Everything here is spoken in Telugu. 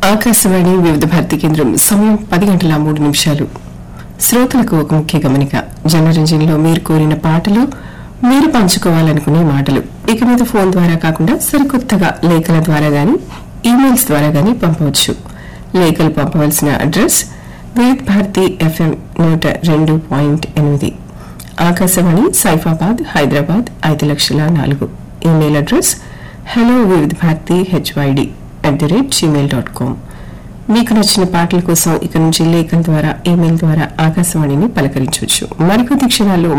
ఆకాశవాణి వివిధ భారతి కేంద్రం సమయం పది గంటల మూడు నిమిషాలు శ్రోతలకు ఒక ముఖ్య గమనిక జనరంజన్లో మీరు కోరిన పాటలు మీరు పంచుకోవాలనుకునే మాటలు ఇక మీద ఫోన్ ద్వారా కాకుండా సరికొత్తగా లేఖల ద్వారా గాని ఈమెయిల్స్ ద్వారా గాని పంపవచ్చు లేఖలు పంపవలసిన అడ్రస్ వివిధ భారతి ఎఫ్ఎం నూట రెండు పాయింట్ ఎనిమిది ఆకాశవాణి సైఫాబాద్ హైదరాబాద్ ఐదు లక్షల నాలుగు email address hello Vividh Bharati HYD at the rate Gmail dot com మీకు నచ్చిన పాటల కోసం ఇక నుంచి లేఖల ద్వారా ఈమెయిల్ ద్వారా ఆకాశవాణిని పలకరించవచ్చు మరికొద్ది క్షణాల్లో